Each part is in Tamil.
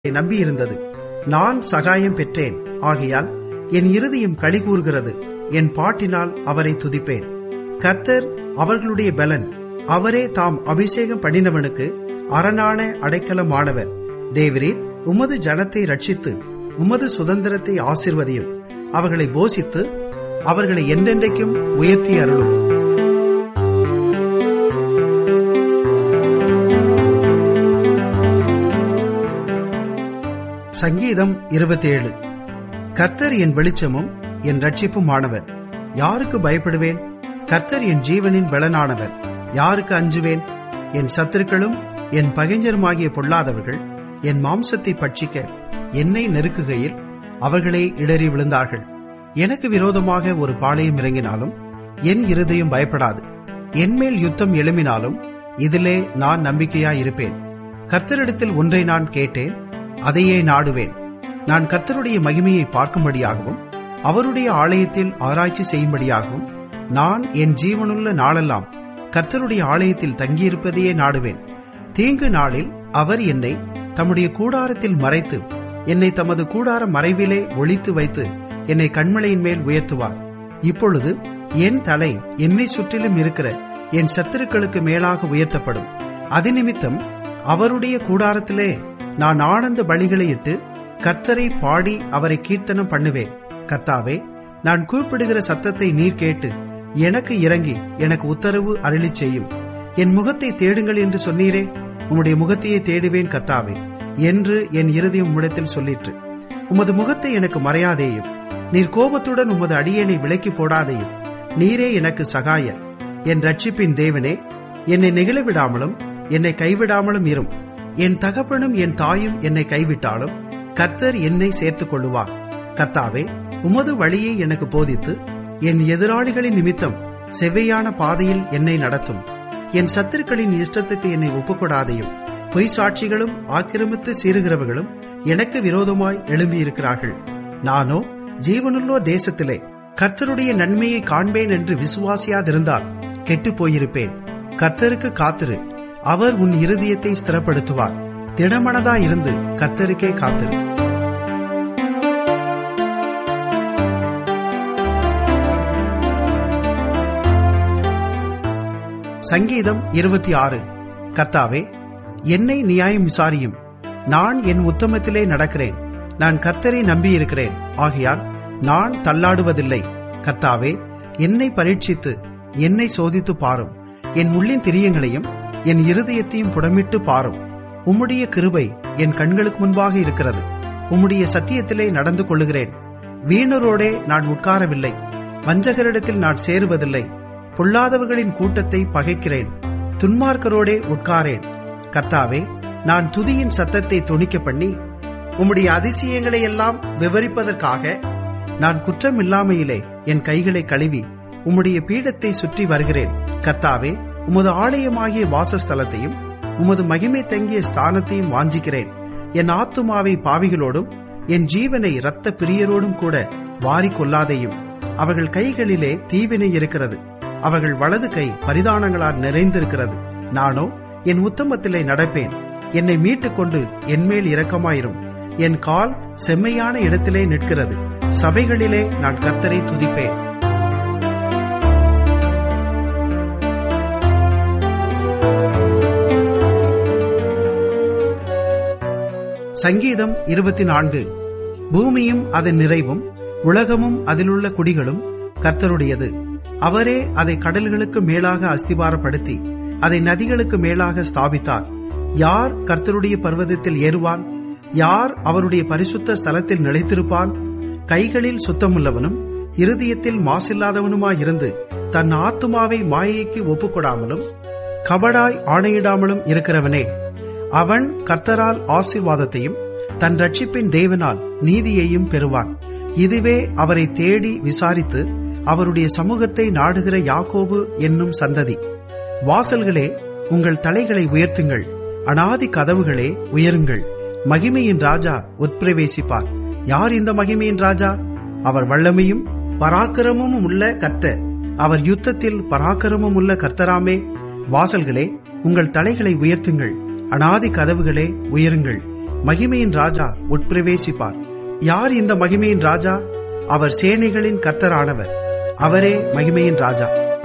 நம்பியிருந்தது நான் சகாயம் பெற்றேன் ஆகையால் என் இருதயம் களிகூர்கிறது என் பாட்டினால் அவரை துதிப்பேன் கர்த்தர் அவர்களுடைய பலன் அவரே தாம் அபிஷேகம் பண்ணினவனுக்கு அரணான அடைக்கலமானவர் தேவரீர் உமது ஜனத்தை ரட்சித்து உமது சுதந்திரத்தை ஆசிர்வதியும் அவர்களை போஷித்து அவர்களை என்றென்றைக்கும் உயர்த்தி அருளும் சங்கீதம் இருபத்தேழு கர்த்தர் என் வெளிச்சமும் என் ரட்சிப்புமானவர் யாருக்கு பயப்படுவேன் கர்த்தர் என் ஜீவனின் பலனானவர் யாருக்கு அஞ்சுவேன் என் சத்துருக்களும் என் பகைஞருமாகிய பொல்லாதவர்கள் என் மாம்சத்தை பட்சிக்க என்னை நெருக்குகையில் அவர்களே இடறி விழுந்தார்கள் எனக்கு விரோதமாக ஒரு பாளையம் இறங்கினாலும் என் இருதயம் பயப்படாது என்மேல் யுத்தம் எழும்பினாலும் இதிலே நான் நம்பிக்கையாயிருப்பேன் கர்த்தரிடத்தில் ஒன்றை நான் கேட்டேன் அதையே நாடுவேன் நான் கர்த்தருடைய மகிமையை பார்க்கும்படியாகவும் அவருடைய ஆலயத்தில் ஆராய்ச்சி செய்யும்படியாகவும் நான் என் ஜீவனுள்ள நாளெல்லாம் கர்த்தருடைய ஆலயத்தில் தங்கியிருப்பதையே நாடுவேன் தீங்கு நாளில் அவர் என்னை தம்முடைய கூடாரத்தில் மறைத்து என்னை தமது கூடார மறைவிலே ஒளித்து வைத்து என்னை கண்மலையின் மேல் உயர்த்துவார் இப்பொழுது என் தலை என்னை சுற்றிலும் இருக்கிற என் சத்துருக்களுக்கு மேலாக உயர்த்தப்படும் அது நிமித்தம் அவருடைய கூடாரத்திலே நான் ஆனந்த பலிகளை இட்டு கர்த்தரை பாடி அவரை கீர்த்தனம் பண்ணுவேன் கர்த்தாவே நான் கூப்பிடுகிற சத்தத்தை நீர் கேட்டு எனக்கு இறங்கி எனக்கு உத்தரவு அருளி செய்யும் என் முகத்தை தேடுங்கள் என்று சொன்னீரே உம்முடைய முகத்தையே தேடுவேன் கர்த்தாவே என்று என் இருதயம் உம்மிடத்தில் சொல்லிற்று உமது முகத்தை எனக்கு மறையாதேயும் நீர் கோபத்துடன் உமது அடியனை விலக்கி போடாதேயும் நீரே எனக்கு சகாயர் என் ரட்சிப்பின் தேவனே என்னை நெகிழவிடாமலும் என்னை கைவிடாமலும் இரும் என் தகப்பனும் என் தாயும் என்னை கைவிட்டாலும் கர்த்தர் என்னை சேர்த்துக் கொள்ளுவார் கர்த்தாவே உமது வழியை எனக்கு போதித்து என் எதிராளிகளின் நிமித்தம் செவ்வையான பாதையில் என்னை நடத்தும் என் சத்துருக்களின் இஷ்டத்துக்கு என்னை ஒப்புக்கொடாதையும் பொய் சாட்சிகளும் ஆக்கிரமித்து சீறுகிறவர்களும் எனக்கு விரோதமாய் எழும்பியிருக்கிறார்கள் நானோ ஜீவனுள்ளோர் தேசத்திலே கர்த்தருடைய நன்மையை காண்பேன் என்று விசுவாசியாதிருந்தால் கெட்டுப் போயிருப்பேன் கர்த்தருக்கு காத்திரு அவர் உன் இருதயத்தை ஸ்திரப்படுத்துவார் திடமனதாயிருந்து கர்த்தருக்கே காத்திரு சங்கீதம் இருபத்தி ஆறு கர்த்தாவே என்னை நியாயம் விசாரியும் நான் என் உத்தமத்திலே நடக்கிறேன் நான் கர்த்தரை நம்பியிருக்கிறேன் ஆகையால் நான் தள்ளாடுவதில்லை கர்த்தாவே என்னை பரீட்சித்து என்னை சோதித்து பாரும் என் உள்ளின் திரியங்களையும் என் இருதயத்தையும் புடமிட்டு பாரும் உம்முடைய கிருபை என் கண்களுக்கு முன்பாக இருக்கிறது உம்முடைய சத்தியத்திலே நடந்து கொள்ளுகிறேன் வீணரோடே நான் உட்காரவில்லை வஞ்சகரிடத்தில் நான் சேருவதில்லை பொல்லாதவர்களின் கூட்டத்தை பகைக்கிறேன் துன்மார்க்கரோடே உட்காரேன் கர்த்தாவே நான் துதியின் சத்தத்தை துணிக்க பண்ணி உம்முடைய அதிசயங்களை எல்லாம் விவரிப்பதற்காக நான் குற்றமில்லாமையிலே என் கைகளை கழுவி உம்முடைய பீடத்தை சுற்றி வருகிறேன் கர்த்தாவே உமது ஆலயமாகிய வாசஸ்தலத்தையும் உமது மகிமை தங்கிய ஸ்தானத்தையும் வாஞ்சிக்கிறேன் என் ஆத்துமாவை பாவிகளோடும் என் ஜீவனை இரத்த பிரியரோடும் கூட வாரி கொள்ளாதையும் அவர்கள் கைகளிலே தீவினை இருக்கிறது அவர்கள் வலது கை பரிதானங்களால் நிறைந்திருக்கிறது நானோ என் உத்தமத்திலே நடப்பேன் என்னை மீட்டுக் கொண்டு என்மேல் இரக்கமாயிரும் என் கால் செம்மையான இடத்திலே நிற்கிறது சபைகளிலே நான் கத்தரை துதிப்பேன் சங்கீதம் இருபத்தி நான்கு பூமியும் அதன் நிறைவும் உலகமும் அதிலுள்ள குடிகளும் கர்த்தருடையது அவரே அதை கடல்களுக்கு மேலாக அஸ்திபாரப்படுத்தி அதை நதிகளுக்கு மேலாக ஸ்தாபித்தார் யார் கர்த்தருடைய பர்வதத்தில் ஏறுவான் யார் அவருடைய பரிசுத்த ஸ்தலத்தில் நிலைத்திருப்பான் கைகளில் சுத்தமுள்ளவனும் இருதயத்தில் மாசில்லாதவனுமாயிருந்து தன் ஆத்துமாவை மாயைக்கு ஒப்புக்கொடாமலும் கபடாய் ஆணையிடாமலும் இருக்கிறவனே அவன் கர்த்தரால் ஆசீர்வாதத்தையும் தன் ரட்சிப்பின் தேவனால் நீதியையும் பெறுவான் இதுவே அவரை தேடி விசாரித்து அவருடைய சமூகத்தை நாடுகிற யாக்கோபு என்னும் சந்ததி வாசல்களே உங்கள் தலைகளை உயர்த்துங்கள் அனாதி கதவுகளே உயருங்கள் மகிமையின் ராஜா உட்பிரவேசிப்பார் யார் இந்த மகிமையின் ராஜா அவர் வல்லமையும் பராக்கிரமும் உள்ள கர்த்தர் அவர் யுத்தத்தில் பராக்கிரமும் உள்ள கர்த்தராமே வாசல்களே உங்கள் தலைகளை உயர்த்துங்கள் அனாதி கதவுகளே உயருங்கள் மகிமையின் ராஜா உட்பிரவேசிப்பார் யார் இந்த மகிமையின் ராஜா அவர் சேனைகளின் கத்தரானவர் அவரே மகிமையின் ராஜா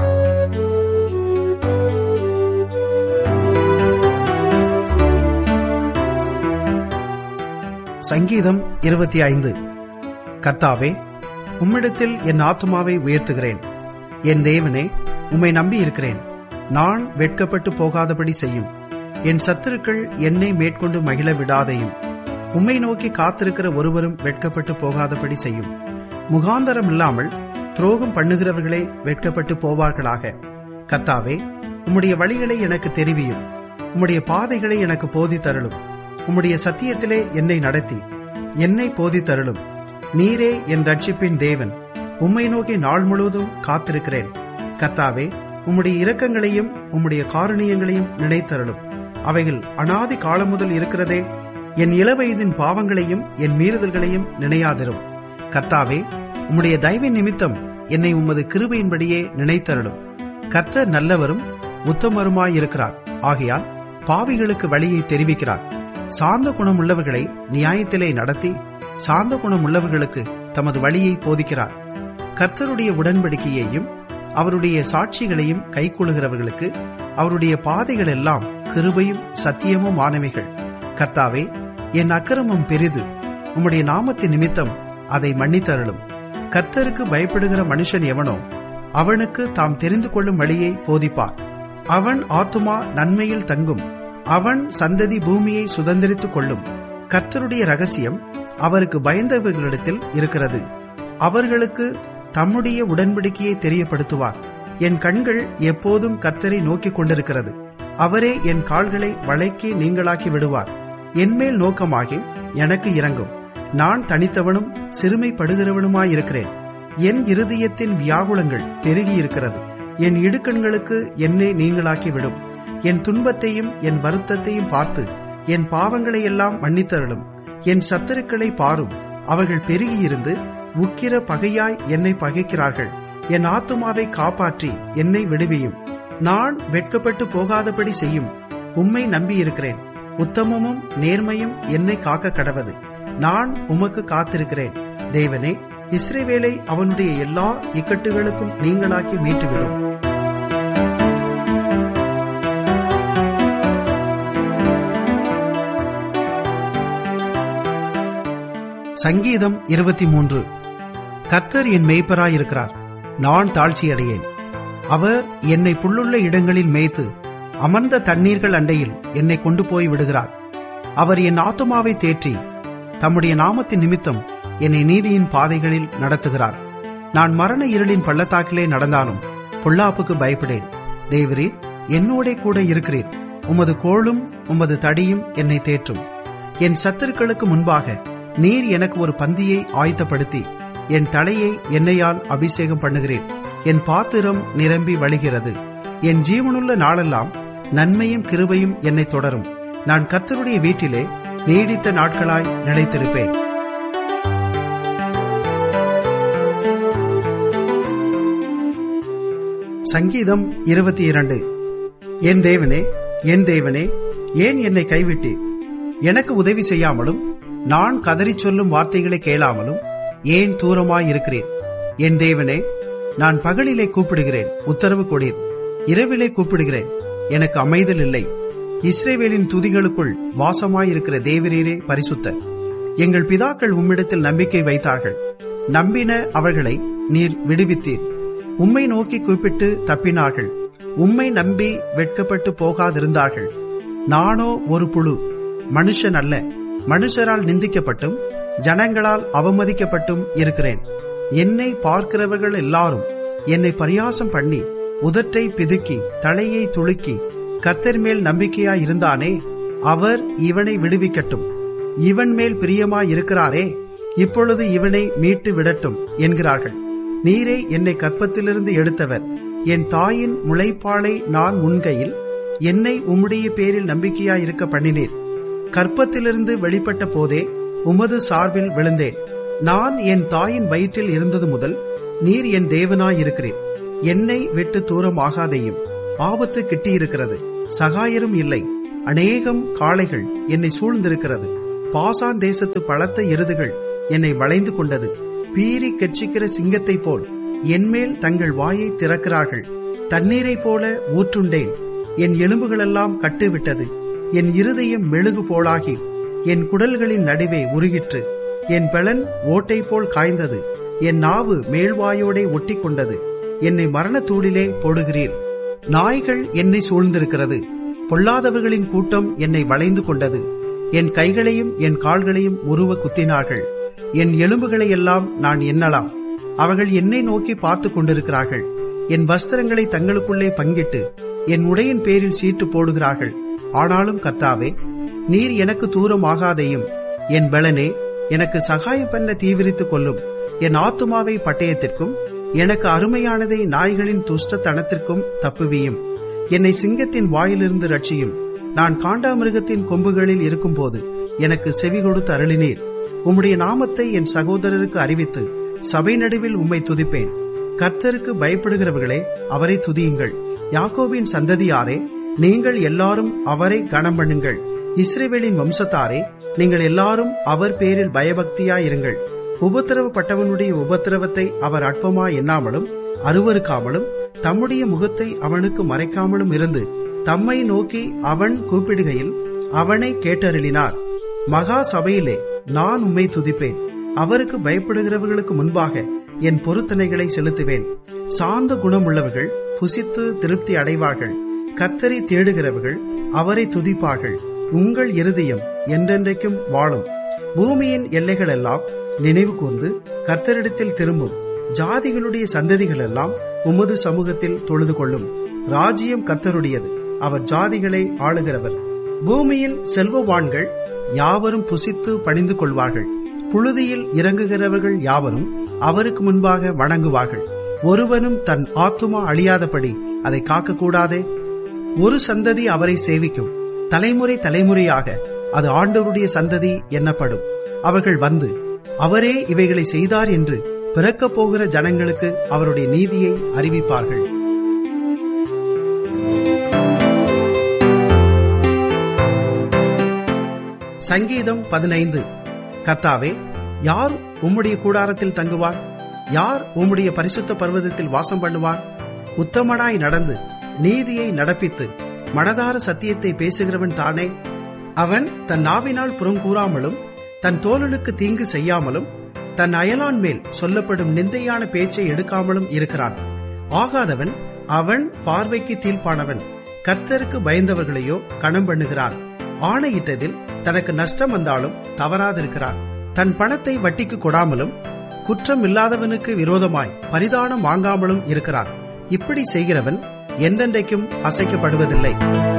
சங்கீதம் இருபத்தி ஐந்து கர்த்தாவே உம்மிடத்தில் என் ஆத்துமாவை உயர்த்துகிறேன் என் தேவனே உம்மை நம்பி இருக்கிறேன் நான் வெட்கப்பட்டு போகாதபடி செய்யும் என் சத்துருக்கள் என்னை மேற்கொண்டு மகிழ விடாதையும் உம்மை நோக்கி காத்திருக்கிற ஒருவரும் வெட்கப்பட்டு போகாதபடி செய்யும் முகாந்தரம் இல்லாமல் துரோகம் பண்ணுகிறவர்களே வெட்கப்பட்டு போவார்களாக கர்த்தாவே உம்முடைய வழிகளை எனக்கு தெரிவியும் உம்முடைய பாதைகளை எனக்கு போதித்தருளும் உம்முடைய சத்தியத்திலே என்னை நடத்தி என்னை போதித்தருளும் நீரே என் ரட்சிப்பின் தேவன் உம்மை நோக்கி நாள் முழுவதும் காத்திருக்கிறேன் கர்த்தாவே உம்முடைய இரக்கங்களையும் உம்முடைய காருணியங்களையும் நினைத்தருளும் அவைகள் அனாதி காலம் முதல் இருக்கிறதே என் இளவயதின் பாவங்களையும் என் மீறுதல்களையும் நினையாதிரும் கர்த்தாவே உம்முடைய தயவின் நிமித்தம் என்னை உமது கிருபையின்படியே நினைத்தருளும் கர்த்தர் நல்லவரும் உத்தமருமாயிருக்கிறார் ஆகையால் பாவிகளுக்கு வழியை தெரிவிக்கிறார் சாந்த குணம் உள்ளவர்களை நியாயத்திலே நடத்தி சாந்த குணம் உள்ளவர்களுக்கு தமது வழியை போதிக்கிறார் கர்த்தருடைய உடன்படிக்கையையும் அவருடைய சாட்சிகளையும் கைக்கொள்ளுகிறவர்களுக்கு அவருடைய பாதைகள் எல்லாம் கிருபையும் சத்தியமும் ஆனவைகள் கர்த்தாவே என் அக்கிரமம் பெரிது உம்முடைய நாமத்தின் நிமித்தம் அதை மன்னித்தருளும் கர்த்தருக்கு பயப்படுகிற மனுஷன் எவனோ அவனுக்கு தாம் தெரிந்து கொள்ளும் வழியை போதிப்பார் அவன் ஆத்துமா நன்மையில் தங்கும் அவன் சந்ததி பூமியை சுதந்திரித்துக் கொள்ளும் கர்த்தருடைய ரகசியம் அவருக்கு பயந்தவர்களிடத்தில் இருக்கிறது அவர்களுக்கு தம்முடைய உடன்படிக்கையை தெரியப்படுத்துவார் என் கண்கள் எப்போதும் கர்த்தரை நோக்கிக் கொண்டிருக்கிறது அவரே என் கால்களை வளைக்கி நீங்களாக்கி விடுவார் என்மேல் நோக்கமாகி எனக்கு இறங்கும் நான் தனித்தவனும் சிறுமைப்படுகிறவனுமாயிருக்கிறேன் என் இருதயத்தின் வியாகுலங்கள் பெருகியிருக்கிறது என் இடுக்கண்களுக்கு என்னை நீங்களாக்கி விடும் என் துன்பத்தையும் என் வருத்தத்தையும் பார்த்து என் பாவங்களை எல்லாம் மன்னித்தருளும் என் சத்துருக்களை பாரும் அவர்கள் பெருகியிருந்து உக்கிர பகையாய் என்னை பகைக்கிறார்கள் என் ஆத்துமாவை காப்பாற்றி என்னை விடுவியும் நான் வெட்கப்பட்டு போகாதபடி செய்யும் உம்மை நம்பியிருக்கிறேன் உத்தமமும் நேர்மையும் என்னை காக்க கடவது நான் உமக்கு காத்திருக்கிறேன் தேவனே இஸ்ரேவேலை அவனுடைய எல்லா இக்கட்டுகளுக்கும் நீங்களாக்கி மீட்டுவிடும் சங்கீதம் இருபத்தி மூன்று கர்த்தர் என் மேய்ப்பராயிருக்கிறார் நான் தாழ்ச்சியடையேன் அவர் என்னை புல்லுள்ள இடங்களில் மேய்த்து அமர்ந்த தண்ணீர்கள் அண்டையில் என்னை கொண்டு போய் விடுகிறார் அவர் என் ஆத்துமாவை தேற்றி தம்முடைய நாமத்தின் நிமித்தம் என்னை நீதியின் பாதைகளில் நடத்துகிறார் நான் மரண இருளின் பள்ளத்தாக்கிலே நடந்தாலும் பொல்லாப்புக்கு பயப்படேன் தேவரீர் என்னோட கூட இருக்கிறீர் உமது கோளும் உமது தடியும் என்னை தேற்றும் என் சத்துருக்களுக்கு முன்பாக நீர் எனக்கு ஒரு பந்தியை ஆயத்தப்படுத்தி என் தலையை எண்ணெயால் அபிஷேகம் பண்ணுகிறேன் என் பாத்திரம் நிரம்பி வழிகிறது என் ஜீவனுள்ள நாளெல்லாம் நன்மையும் கிருபையும் என்னை தொடரும் நான் கர்த்தருடைய வீட்டிலே நீடித்த நாட்களாய் நிலைத்திருப்பேன் சங்கீதம் இருபத்தி இரண்டு என் தேவனே என் தேவனே ஏன் என்னை கைவிட்டீர் எனக்கு உதவி செய்யாமலும் நான் கதறிச் சொல்லும் வார்த்தைகளை கேளாமலும் ஏன் தூரமாய் இருக்கிறேன் என் தேவனே நான் பகலிலே கூப்பிடுகிறேன் உத்தரவு கொடீர் இரவிலே கூப்பிடுகிறேன் எனக்கு அமைதல் இல்லை இஸ்ரேவேலின் துதிகளுக்குள் வாசமாயிருக்கிற தேவரீரே பரிசுத்தர் எங்கள் பிதாக்கள் உம்மிடத்தில் நம்பிக்கை வைத்தார்கள் நம்பின அவர்களை நீர் விடுவித்தீர் உம்மை நோக்கி கூப்பிட்டு தப்பினார்கள் உம்மை நம்பி வெட்கப்பட்டு போகாதிருந்தார்கள் நானோ ஒரு புழு மனுஷன் அல்ல மனுஷரால் நிந்திக்கப்பட்டும் ஜனங்களால் அவமதிக்கப்பட்டும் இருக்கிறேன் என்னை பார்க்கிறவர்கள் எல்லாரும் என்னை பரியாசம் பண்ணி உதட்டை பிதுக்கி தலையை துளுக்கி கர்த்தர் மேல் நம்பிக்கையாய் இருந்தானே அவர் இவனை விடுவிக்கட்டும் இவன் மேல் பிரியமாய் இருக்கிறாரே இப்பொழுது இவனை மீட்டு விடட்டும் என்கிறார்கள் நீரே என்னை கற்பத்திலிருந்து எடுத்தவர் என் தாயின் முளைப்பாலை நான் முன்கையில் என்னை உம்முடைய பேரில் நம்பிக்கையாய் இருக்க பண்ணினீர் கற்பத்திலிருந்து வெளிப்பட்ட போதே உமது சார்பில் விழுந்தேன் நான் என் தாயின் வயிற்றில் இருந்தது முதல் நீர் என் தேவனாயிருக்கிறீர் என்னை விட்டு தூரம் ஆகாதையும் ஆபத்து கிட்டியிருக்கிறது சகாயரும் இல்லை அநேகம் காளைகள் என்னை சூழ்ந்திருக்கிறது பாசான் தேசத்து பலத்த எருதுகள் என்னை வளைந்து கொண்டது பீறி கெட்சிக்கிற சிங்கத்தைப் போல் என்மேல் தங்கள் வாயை திறக்கிறார்கள் தண்ணீரைப் போல ஊற்றுண்டேன் என் எலும்புகளெல்லாம் கட்டுவிட்டது என் இருதயம் மெழுகு போலாகி என் குடல்களின் நடுவே உருகிற்று என் பெலன் ஓட்டை போல் காய்ந்தது என் நாவு மேல்வாயோடே ஒட்டி கொண்டது என்னை மரணத்தூளிலே போடுகிறீர் நாய்கள் என்னை சூழ்ந்திருக்கிறது பொல்லாதவர்களின் கூட்டம் என்னை வளைந்து கொண்டது என் கைகளையும் என் கால்களையும் உருவ குத்தினார்கள் என் எலும்புகளை எல்லாம் நான் எண்ணலாம் அவர்கள் என்னை நோக்கி பார்த்து கொண்டிருக்கிறார்கள் என் வஸ்திரங்களை தங்களுக்குள்ளே பங்கிட்டு என் உடையின் பேரில் சீட்டு போடுகிறார்கள் ஆனாலும் கத்தாவே நீர் எனக்கு தூரம் ஆகாதையும் என் பலனே எனக்கு சகாயம் பண்ண தீவிரித்துக் கொள்ளும் என் ஆத்துமாவை பட்டயத்திற்கும் எனக்கு அருமையானதை நாய்களின் துஷ்டத்தனத்திற்கும் தப்புவியும் என்னை சிங்கத்தின் வாயிலிருந்து ரட்சியும் நான் காண்டாமிருகத்தின் கொம்புகளில் இருக்கும்போது எனக்கு செவி கொடுத்து அருளினீர் உம்முடைய நாமத்தை என் சகோதரருக்கு அறிவித்து சபை நடுவில் உம்மை துதிப்பேன் கர்த்தருக்கு பயப்படுகிறவர்களே அவரை துதியுங்கள் யாக்கோபின் சந்ததியாரே நீங்கள் எல்லாரும் அவரை கனம் பண்ணுங்கள் இஸ்ரேவேலின் வம்சத்தாரே நீங்கள் எல்லாரும் அவர் பேரில் பயபக்தியாயிருங்கள் உபத்திரவப்பட்டவனுடைய உபத்திரவத்தை அவர் அற்பமா எண்ணாமலும் அருவருக்காமலும் தம்முடைய முகத்தை அவனுக்கு மறைக்காமலும் இருந்து தம்மை நோக்கி அவன் கூப்பிடுகையில் அவனை கேட்டருளினார் மகா சபையிலே நான் உம்மை துதிப்பேன் அவருக்கு பயப்படுகிறவர்களுக்கு முன்பாக என் பொருத்தனைகளை செலுத்துவேன் சாந்த குணமுள்ளவர்கள் புசித்து திருப்தி அடைவார்கள் கத்தரை தேடுகிறவர்கள் அவரை துதிப்பார்கள் உங்கள் இருதயம் என்றென்றைக்கும் வாழும் பூமியின் எல்லைகள் எல்லாம் நினைவு கூர்ந்து கர்த்தரிடத்தில் திரும்பும் ஜாதிகளுடைய சந்ததிகள் எல்லாம் உமது சமூகத்தில் தொழுது கொள்ளும் ராஜ்யம் கர்த்தருடையது அவர் ஜாதிகளை ஆளுகிறவர் பூமியின் செல்வவான்கள் யாவரும் புசித்து பணிந்து கொள்வார்கள் புழுதியில் இறங்குகிறவர்கள் யாவரும் அவருக்கு முன்பாக வணங்குவார்கள் ஒருவனும் தன் ஆத்துமா அழியாதபடி அதை காக்கக்கூடாதே ஒரு சந்ததி அவரை சேவிக்கும் தலைமுறை தலைமுறையாக அது ஆண்டவருடைய சந்ததி எண்ணப்படும் அவர்கள் வந்து அவரே இவைகளை செய்தார் என்று பிறக்கப் போகிற ஜனங்களுக்கு அவருடைய நீதியை அறிவிப்பார்கள் சங்கீதம் பதினைந்து கத்தாவே யார் உம்முடைய கூடாரத்தில் தங்குவார் யார் உம்முடைய பரிசுத்த பர்வதத்தில் வாசம் பண்ணுவார் உத்தமனாய் நடந்து நீதியை நடப்பித்து மனதார சத்தியத்தை பேசுகிறவன் தானே அவன் தன் நாவினால் புறங்கூறாமலும் தன் தோழனுக்கு தீங்கு செய்யாமலும் தன் அயலான் மேல் சொல்லப்படும் நிந்தையான பேச்சை எடுக்காமலும் இருக்கிறான் ஆகாதவன் அவன் பார்வைக்கு தீர்ப்பானவன் கர்த்தருக்கு பயந்தவர்களையோ கணம் பண்ணுகிறான் ஆணையிட்டதில் தனக்கு நஷ்டம் வந்தாலும் தவறாதிருக்கிறான் தன் பணத்தை வட்டிக்கு கொடாமலும் குற்றம் இல்லாதவனுக்கு விரோதமாய் பரிதானம் வாங்காமலும் இருக்கிறான் இப்படி செய்கிறவன் என்றென்றைக்கும் அசைக்கப்படுவதில்லை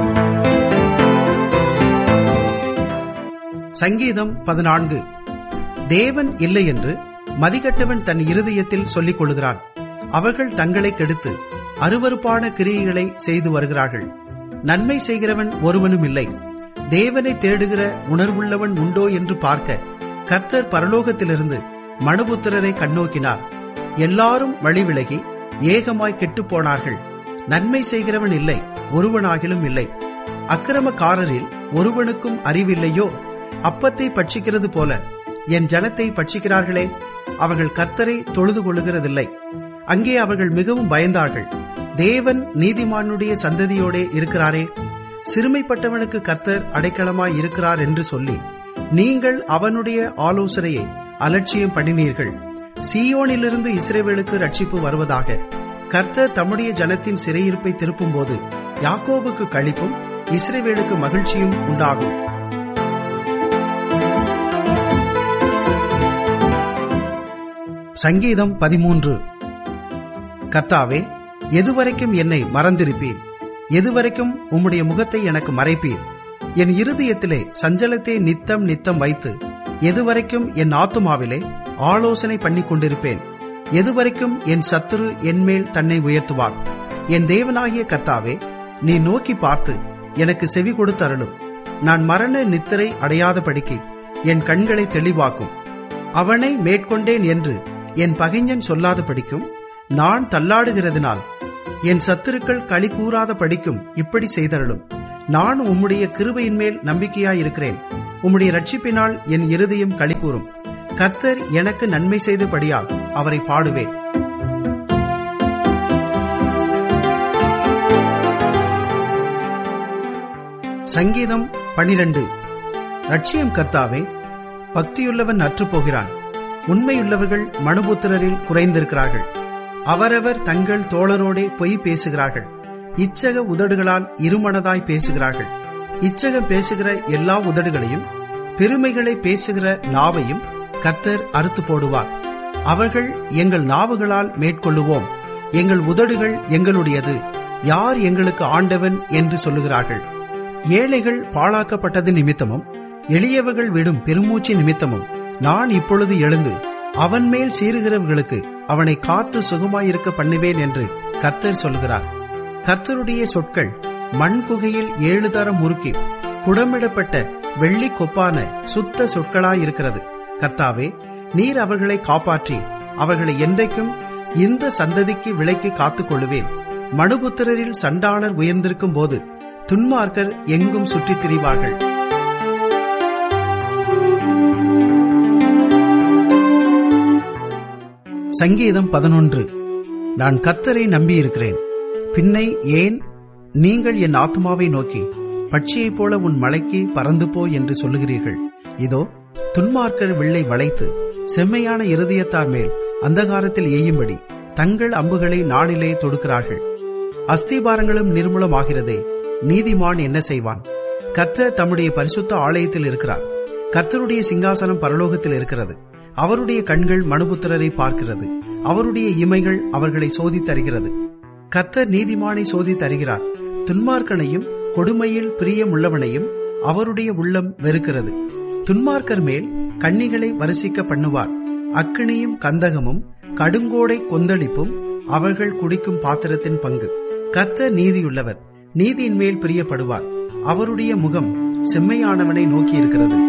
சங்கீதம் பதினான்கு தேவன் இல்லை என்று மதிகட்டவன் தன் இருதயத்தில் சொல்லிக் கொள்கிறான் அவர்கள் தங்களை கெடுத்து அருவறுப்பான கிரியைகளை செய்து வருகிறார்கள் நன்மை செய்கிறவன் ஒருவனும் இல்லை தேவனை தேடுகிற உணர்வுள்ளவன் உண்டோ என்று பார்க்க கர்த்தர் பரலோகத்திலிருந்து மனுபுத்திரரை கண்ணோக்கினார் எல்லாரும் வழி விலகி ஏகமாய் கெட்டுப் போனார்கள் நன்மை செய்கிறவன் இல்லை ஒருவனாகிலும் இல்லை அக்கிரமக்காரரில் ஒருவனுக்கும் அறிவில்லையோ அப்பத்தை பட்சிக்கிறது போல என் ஜனத்தை பட்சிக்கிறார்களே அவர்கள் கர்த்தரை தொழுது கொள்ளுகிறதில்லை அங்கே அவர்கள் மிகவும் பயந்தார்கள் தேவன் நீதிமானுடைய சந்ததியோடே இருக்கிறாரே சிறுமைப்பட்டவனுக்கு கர்த்தர் அடைக்கலமாய் இருக்கிறார் என்று சொல்லி நீங்கள் அவனுடைய ஆலோசனையை அலட்சியம் பண்ணினீர்கள் சீயோனிலிருந்து இஸ்ரேவேலுக்கு ரட்சிப்பு வருவதாக கர்த்தர் தம்முடைய ஜனத்தின் சிறையிருப்பை திருப்பும்போது யாக்கோபுக்கு கழிப்பும் இஸ்ரேவேலுக்கு மகிழ்ச்சியும் உண்டாகும் சங்கீதம் பதிமூன்று கர்த்தாவே எதுவரைக்கும் என்னை மறந்திருப்பீர் எதுவரைக்கும் உம்முடைய முகத்தை எனக்கு மறைப்பீர் என் இருதயத்திலே சஞ்சலத்தை நித்தம் நித்தம் வைத்து எதுவரைக்கும் என் ஆத்துமாவிலே ஆலோசனை பண்ணி கொண்டிருப்பேன் எதுவரைக்கும் என் சத்துரு என்மேல் தன்னை உயர்த்துவான் என் தேவனாகிய கர்த்தாவே நீ நோக்கி பார்த்து எனக்கு செவி கொடுத்தருளும் நான் மரண நித்திரை அடையாதபடிக்கு என் கண்களை தெளிவாக்கும் அவனை மேற்கொண்டேன் என்று என் பகைஞன் சொல்லாத படிக்கும் நான் தள்ளாடுகிறதுனால் என் சத்துருக்கள் களி கூறாத படிக்கும் இப்படி செய்தருளும் நான் உம்முடைய கிருபையின் மேல் நம்பிக்கையாயிருக்கிறேன் உம்முடைய ரட்சிப்பினால் என் இருதயம் களிகூரும் கர்த்தர் எனக்கு நன்மை செய்தபடியால் அவரை பாடுவேன் சங்கீதம் பனிரெண்டு ரட்சியம் கர்த்தாவே பக்தியுள்ளவன் அற்றுப் போகிறான் உண்மையுள்ளவர்கள் மனுபுத்திரரில் குறைந்திருக்கிறார்கள் அவரவர் தங்கள் தோழரோடே பொய் பேசுகிறார்கள் இச்சக உதடுகளால் இருமனதாய் பேசுகிறார்கள் இச்சகம் பேசுகிற எல்லா உதடுகளையும் பெருமைகளை பேசுகிற நாவையும் கர்த்தர் அறுத்து போடுவார் அவர்கள் எங்கள் நாவுகளால் மேற்கொள்ளுவோம் எங்கள் உதடுகள் எங்களுடையது யார் எங்களுக்கு ஆண்டவன் என்று சொல்லுகிறார்கள் ஏழைகள் பாழாக்கப்பட்டது நிமித்தமும் எளியவர்கள் விடும் பெருமூச்சு நிமித்தமும் நான் இப்பொழுது எழுந்து அவன் மேல் சீறுகிறவர்களுக்கு அவனை காத்து சுகமாயிருக்க பண்ணுவேன் என்று கர்த்தர் சொல்கிறார் கர்த்தருடைய சொற்கள் மண் குகையில் ஏழு தரம் முறுக்கி புடமிடப்பட்ட வெள்ளி கொப்பான சுத்த சொற்களாயிருக்கிறது கர்த்தாவே நீர் அவர்களை காப்பாற்றி அவர்களை என்றைக்கும் இந்த சந்ததிக்கு விலைக்கு காத்துக் கொள்ளுவேன் மனுபுத்திரரில் சண்டாளர் உயர்ந்திருக்கும் போது துன்மார்க்கர் எங்கும் சுற்றித் திரிவார்கள் சங்கீதம் பதினொன்று நான் கர்த்தரை நம்பியிருக்கிறேன் பின்னை ஏன் நீங்கள் என் ஆத்மாவை நோக்கி பட்சியைப் போல உன் மலைக்கு பறந்து போ என்று சொல்லுகிறீர்கள் இதோ துன்மார்க்கர் வில்லை வளைத்து செம்மையான இருதயத்தார் மேல் அந்தகாரத்தில் எய்யும்படி தங்கள் அம்புகளை நாளிலே தொடுக்கிறார்கள் அஸ்திபாரங்களும் நிர்மூலமாகிறதே நீதிமான் என்ன செய்வான் கர்த்தர் தம்முடைய பரிசுத்த ஆலயத்தில் இருக்கிறார் கர்த்தருடைய சிங்காசனம் பரலோகத்தில் இருக்கிறது அவருடைய கண்கள் மனுபுத்திரரை பார்க்கிறது அவருடைய இமைகள் அவர்களை சோதித்தருகிறது கர்த்தர் நீதிமானை சோதித்தருகிறார் துன்மார்க்கனையும் கொடுமையில் பிரியமுள்ளவனையும் அவருடைய உள்ளம் வெறுக்கிறது துன்மார்க்கர் மேல் கண்ணிகளை வரிசிக்க பண்ணுவார் அக்கினியும் கந்தகமும் கடுங்கோடை கொந்தளிப்பும் அவர்கள் குடிக்கும் பாத்திரத்தின் பங்கு கர்த்தர் நீதியுள்ளவர் நீதியின் மேல் பிரியப்படுவார் அவருடைய முகம் செம்மையானவனை நோக்கியிருக்கிறது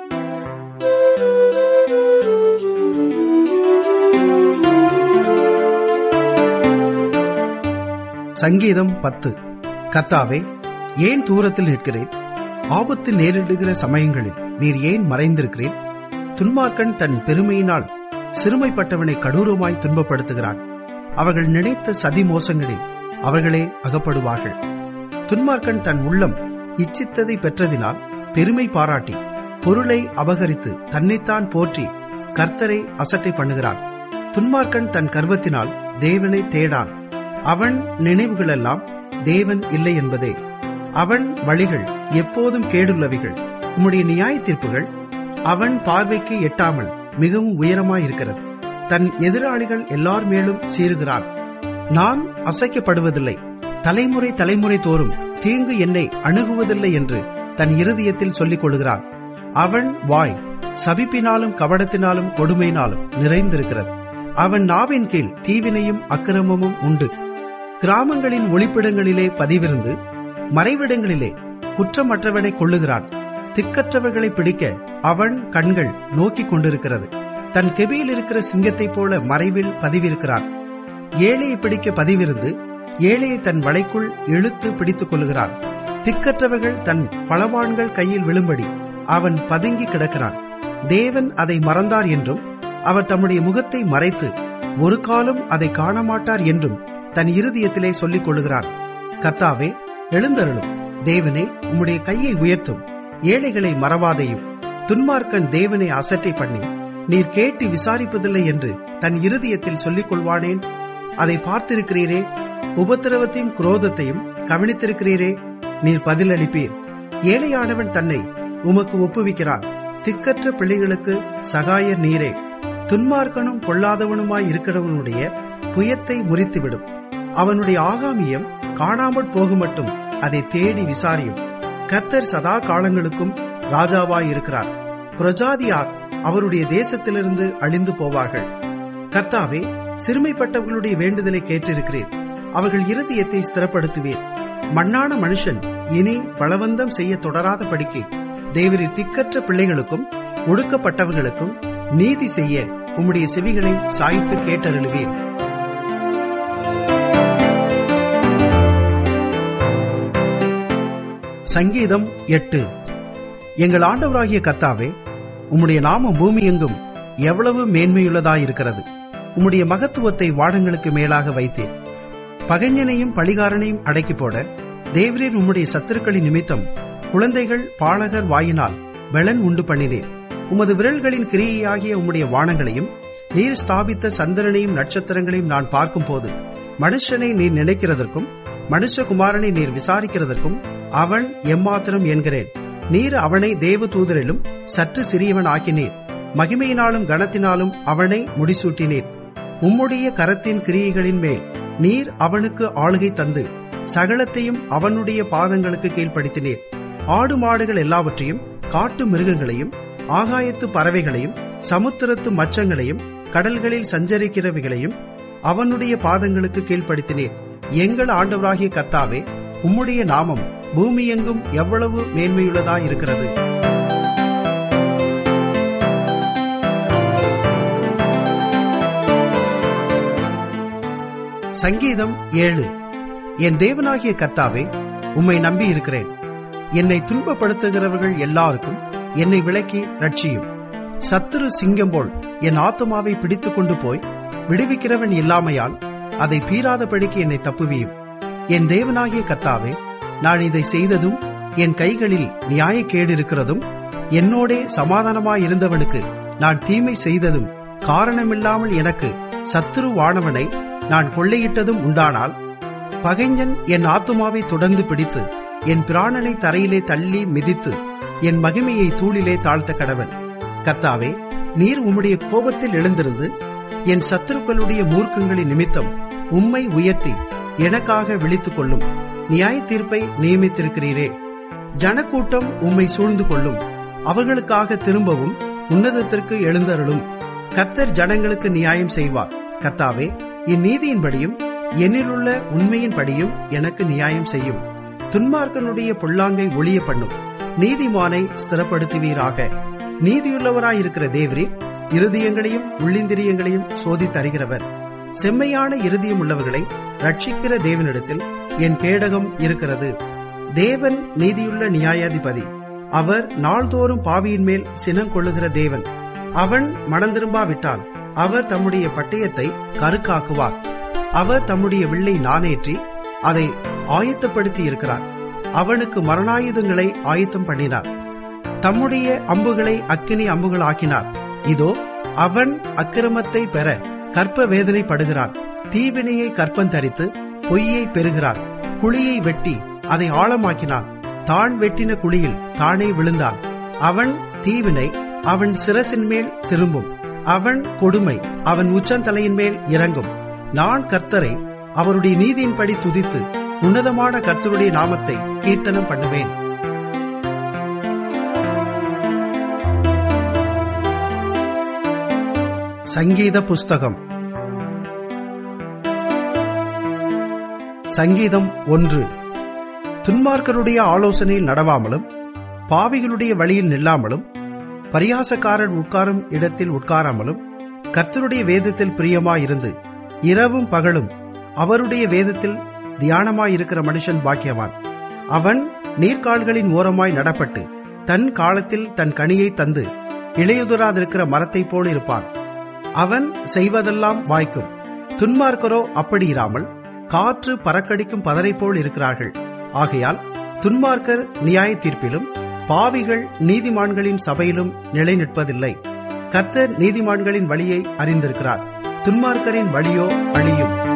சங்கீதம் பத்து கத்தாவே ஏன் தூரத்தில் நிற்கிறேன் ஆபத்து நேரிடுகிற சமயங்களில் நீர் ஏன் மறைந்திருக்கிறேன் துன்மார்க்கன் தன் பெருமையினால் சிறுமைப்பட்டவனை கடூரமாய் துன்பப்படுத்துகிறான் அவர்கள் நினைத்த சதி மோசங்களில் அவர்களே அகப்படுவார்கள் துன்மார்க்கன் தன் உள்ளம் இச்சித்ததை பெற்றதினால் பெருமை பாராட்டி பொருளை அபகரித்து தன்னைத்தான் போற்றி கர்த்தரை அசட்டை பண்ணுகிறான் துன்மார்க்கன் தன் கர்வத்தினால் தேவனை தேடான் அவன் நினைவுகளெல்லாம் தேவன் இல்லை என்பதே அவன் வழிகள் எப்போதும் கேடுள்ளவைகள் உம்முடைய நியாய தீர்ப்புகள் அவன் பார்வைக்கு எட்டாமல் மிகவும் உயரமாயிருக்கிறது தன் எதிராளிகள் எல்லார் மேலும் சீறுகிறான் நான் அசைக்கப்படுவதில்லை தலைமுறை தலைமுறை தோறும் தீங்கு என்னை அணுகுவதில்லை என்று தன் இருதயத்தில் சொல்லிக் கொள்கிறான் அவன் வாய் சபிப்பினாலும் கவடத்தினாலும் கொடுமையினாலும் நிறைந்திருக்கிறது அவன் நாவின் கீழ் தீவினையும் அக்கிரமமும் உண்டு கிராமங்களின் ஒளிப்பிடங்களிலே பதிவிருந்து மறைவிடங்களிலே குற்றமற்றவனை கொள்ளுகிறான் திக்கற்றவர்களை பிடிக்க அவன் கண்கள் நோக்கிக் கொண்டிருக்கிறது தன் கெபியில் இருக்கிற சிங்கத்தைப் போல மறைவில் பதிவிருக்கிறான் ஏழையை பிடிக்க பதிவிருந்து ஏழையை தன் வலைக்குள் இழுத்து பிடித்துக் கொள்கிறான் திக்கற்றவர்கள் தன் பலவான்கள் கையில் விழும்படி அவன் பதுங்கி கிடக்கிறான் தேவன் அதை மறந்தார் என்றும் அவர் தம்முடைய முகத்தை மறைத்து ஒரு காலம் அதை காணமாட்டார் என்றும் தன் இருதயத்திலே சொல்லிக் கொள்ளுகிறான் கத்தாவே எழுந்தருளும் தேவனே உம்முடைய கையை உயர்த்தும் ஏழைகளை மறவாதையும் துன்மார்க்கன் தேவனை அசட்டை பண்ணி நீர் கேட்டு விசாரிப்பதில்லை என்று தன் இருதயத்தில் சொல்லிக் கொள்வானேன் அதை பார்த்திருக்கிறீரே உபத்திரவத்தையும் குரோதத்தையும் கவனித்திருக்கிறீரே நீர் பதிலளிப்பீர் ஏழையானவன் தன்னை உமக்கு ஒப்புவிக்கிறான் திக்கற்ற பிள்ளைகளுக்கு சகாயர் நீரே துன்மார்க்கனும் பொல்லாதவனுமாய் இருக்கிறவனுடைய புயத்தை முறித்துவிடும் அவனுடைய ஆகாமியம் காணாமற் போகுமட்டும் அதை தேடி விசாரியும் கர்த்தர் சதா காலங்களுக்கும் ராஜாவாய் இருக்கிறார் பிரஜாதியார் அவருடைய தேசத்திலிருந்து அழிந்து போவார்கள் கர்த்தாவே சிறுமைப்பட்டவர்களுடைய வேண்டுதலை கேட்டிருக்கிறேன் அவர்கள் இருதயத்தை ஸ்திரப்படுத்துவேன் மண்ணான மனுஷன் இனி பலவந்தம் செய்ய தொடராத படிக்கு தேவரின் திக்கற்ற பிள்ளைகளுக்கும் ஒடுக்கப்பட்டவர்களுக்கும் நீதி செய்ய உம்முடைய செவிகளை சாய்த்து கேட்டருளுவீர் சங்கீதம் எட்டு எங்கள் ஆண்டவராகிய கர்த்தாவே உம்முடைய நாமம் பூமி எங்கும் எவ்வளவு மேன்மையுள்ளதாயிருக்கிறது உம்முடைய மகத்துவத்தை வானங்களுக்கு மேலாக வைத்தேன் பகைஞனையும் பழிகாரனையும் அடக்கி போட தேவரீர் உம்முடைய சத்துருக்களின் நிமித்தம் குழந்தைகள் பாலகர் வாயினால் வெளன் உண்டு பண்ணினேன் உமது விரல்களின் கிரியையாகிய உம்முடைய வானங்களையும் நீர் ஸ்தாபித்த சந்திரனையும் நட்சத்திரங்களையும் நான் பார்க்கும்போது மனுஷனை நீர் நினைக்கிறதற்கும் மனுஷகுமாரனை நீர் விசாரிக்கிறதற்கும் அவன் எம்மாத்திரம் என்கிறேன் நீர் அவனை தேவ தூதரிலும் சற்று சிறியவன் ஆக்கினீர் மகிமையினாலும் கனத்தினாலும் அவனை முடிசூட்டினீர் உம்முடைய கரத்தின் கிரியைகளின் மேல் நீர் அவனுக்கு ஆளுகை தந்து சகலத்தையும் அவனுடைய பாதங்களுக்கு கீழ்ப்படுத்தினீர் ஆடு மாடுகள் எல்லாவற்றையும் காட்டு மிருகங்களையும் ஆகாயத்து பறவைகளையும் சமுத்திரத்து மச்சங்களையும் கடல்களில் சஞ்சரிக்கிறவைகளையும் அவனுடைய பாதங்களுக்கு கீழ்ப்படுத்தினீர் எங்கள் ஆண்டவராகிய கர்த்தாவே உம்முடைய நாமம் பூமியெங்கும் எவ்வளவு மேன்மையுள்ளதாயிருக்கிறது சங்கீதம் ஏழு என் தேவனாகிய கர்த்தாவே உம்மை நம்பி இருக்கிறேன் என்னை துன்பப்படுத்துகிறவர்கள் எல்லாருக்கும் என்னை விலக்கி ரட்சியும் சத்துரு சிங்கம் போல் என் ஆத்மாவை பிடித்துக் கொண்டு போய் விடுவிக்கிறவன் இல்லாமையால் அதை பீறாதபடிக்கு என்னை தப்புவியும் என் தேவனாகிய கர்த்தாவே நான் இதை செய்ததும் என் கைகளில் நியாயக்கேடு இருக்கிறதும் என்னோடே சமாதானமாயிருந்தவனுக்கு நான் தீமை செய்ததும் காரணமில்லாமல் எனக்கு சத்துருவானவனை நான் கொள்ளையிட்டதும் உண்டானால் பகைஞன் என் ஆத்துமாவை தொடர்ந்து பிடித்து என் பிராணனை தரையிலே தள்ளி மிதித்து என் மகிமையை தூளிலே தாழ்த்த கடவன் கர்த்தாவே நீர் உம்முடைய கோபத்தில் எழுந்திருந்து என் சத்துருக்களுடைய மூர்க்கங்களின் நிமித்தம் உம்மை உயர்த்தி எனக்காக விழித்துக் கொள்ளும் நியாய தீர்ப்பை நியமித்திருக்கிறீரே ஜனக்கூட்டம் உம்மை சூழ்ந்து கொள்ளும் அவர்களுக்காக திரும்பவும் உன்னதத்திற்கு எழுந்தருளும் கர்த்தர் ஜனங்களுக்கு நியாயம் செய்வார் கர்த்தாவே இந்நீதியின்படியும் என்னிலுள்ள உண்மையின்படியும் எனக்கு நியாயம் செய்யும் துன்மார்க்கனுடைய பொல்லாங்கை ஒளிய பண்ணும் நீதிமானை ஸ்திரப்படுத்துவீராக நீதியுள்ளவராயிருக்கிற தேவரே இருதயங்களையும் உள்ளிந்திரியங்களையும் சோதி தருகிறவர் செம்மையான இருதயம் உள்ளவர்களை ரட்சிக்கிற தேவனிடத்தில் என் கேடகம் இருக்கிறது தேவன் நீதியுள்ள நியாயாதிபதி அவர் நாள்தோறும் பாவியின் மேல் சினம் கொள்ளுகிற தேவன் அவன் மனந்திரும்பாவிட்டால் அவர் தம்முடைய பட்டயத்தை கருக்காக்குவார் அவர் தம்முடைய வில்லை நானேற்றி அதை ஆயத்தப்படுத்தி இருக்கிறார் அவனுக்கு மரணாயுதங்களை ஆயத்தம் பண்ணினார் தம்முடைய அம்புகளை அக்கினி அம்புகள் ஆக்கினார் இதோ அவன் அக்கிரமத்தை பெற கற்ப வேதனைப்படுகிறான் தீவினையை கற்பந்தரித்து பொய்யை பெறுகிறான் குழியை வெட்டி அதை ஆழமாக்கினான் தான் வெட்டின குழியில் தானே விழுந்தான் அவன் தீவினை அவன் சிரசின் மேல் திரும்பும் அவன் கொடுமை அவன் உச்சந்தலையின் மேல் இறங்கும் நான் கர்த்தரை அவருடைய நீதியின்படி துதித்து உன்னதமான கர்த்தருடைய நாமத்தை கீர்த்தனம் பண்ணுவேன் சங்கீத புஸ்தகம் சங்கீதம் ஒன்று துன்மார்க்கருடைய ஆலோசனையில் நடவாமலும் பாவிகளுடைய வழியில் நில்லாமலும் பரியாசக்காரர் உட்காரும் இடத்தில் உட்காராமலும் கர்த்தருடைய வேதத்தில் பிரியமாயிருந்து இரவும் பகலும் அவருடைய வேதத்தில் தியானமாயிருக்கிற மனுஷன் பாக்கியவான் அவன் நீர்க்கால்களின் ஓரமாய் நடப்பட்டு தன் காலத்தில் தன் கனியை தந்து இளையுதுராதிருக்கிற மரத்தைப் போல் இருப்பான் அவன் செய்வதெல்லாம் வாய்க்கும் துன்மார்க்கரோ அப்படி இராமல் காற்று பறக்கடிக்கும் பதரை போல் இருக்கிறார்கள் ஆகையால் துன்மார்க்கர் நியாய தீர்ப்பிலும் பாவிகள் நீதிமான்களின் சபையிலும் நிலை நிற்பதில்லை கர்த்தர் நீதிமான்களின் வழியை அறிந்திருக்கிறார் துன்மார்க்கரின் வழியோ அழியும்